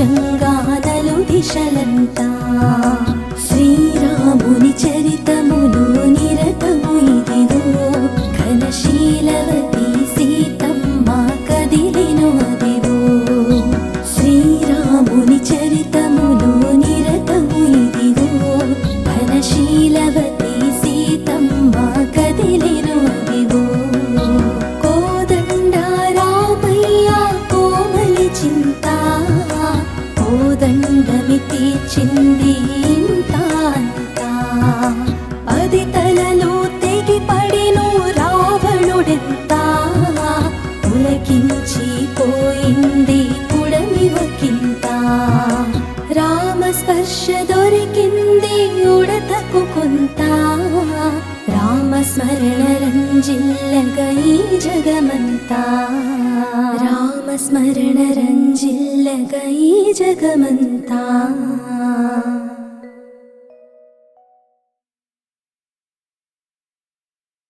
సంతోషంగానలు దిశలంతా శ్రీరాముని చరితములు నిరతము ఇదిగో ఘనశీలవతి సీతమ్మ కదిలిను అదిగో శ్రీరాముని చరితములు నిరతము ఇదిగో ఘనశీలవతి సీతమ్మ కదిలిను అదిగో కోదండ రామయ్య కోమలి చింత కోదండమి తీర్చింది ఇంత అంతా పది తలలో తెగి పడిను రావణుడెంత పులకించి పోయింది పుడమి ఒకంత రామ స్పర్శ దొరికింది ఉడతకు కొంత రామ స్మరణ రంజిల్లగా ఈ జగమంతా రామ స్మరణ రంజిల్లగా ఈ జగమంతా